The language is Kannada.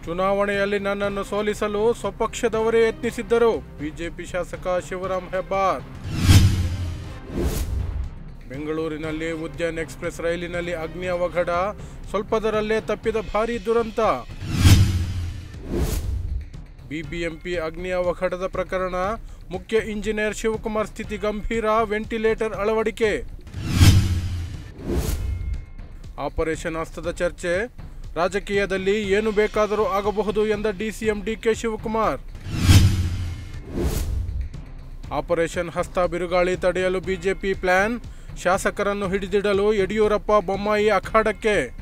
ಚುನಾವಣೆಯಲ್ಲಿ ನನ್ನನ್ನು ಸೋಲಿಸಲು ಸ್ವಪಕ್ಷದವರೇ ಯತ್ನಿಸಿದ್ದರು ಬಿಜೆಪಿ ಶಾಸಕ ಶಿವರಾಮ್ ಹೆಬ್ಬಾರ್ ಬೆಂಗಳೂರಿನಲ್ಲಿ ಉದ್ಯಾನ್ ಎಕ್ಸ್ಪ್ರೆಸ್ ರೈಲಿನಲ್ಲಿ ಅಗ್ನಿ ಅವಘಡ ಸ್ವಲ್ಪದರಲ್ಲೇ ತಪ್ಪಿದ ಭಾರೀ ದುರಂತ ಬಿಬಿಎಂಪಿ ಅಗ್ನಿ ಅವಘಡದ ಪ್ರಕರಣ ಮುಖ್ಯ ಇಂಜಿನಿಯರ್ ಶಿವಕುಮಾರ್ ಸ್ಥಿತಿ ಗಂಭೀರ ವೆಂಟಿಲೇಟರ್ ಅಳವಡಿಕೆ ಆಪರೇಷನ್ ಹಸ್ತದ ಚರ್ಚೆ ರಾಜಕೀಯದಲ್ಲಿ ಏನು ಬೇಕಾದರೂ ಆಗಬಹುದು ಎಂದ ಡಿಸಿಎಂ ಡಿಕೆ ಶಿವಕುಮಾರ್ ಆಪರೇಷನ್ ಹಸ್ತ ಬಿರುಗಾಳಿ ತಡೆಯಲು ಬಿಜೆಪಿ ಪ್ಲಾನ್ ಶಾಸಕರನ್ನು ಹಿಡಿದಿಡಲು ಯಡಿಯೂರಪ್ಪ ಬೊಮ್ಮಾಯಿ ಅಖಾಡಕ್ಕೆ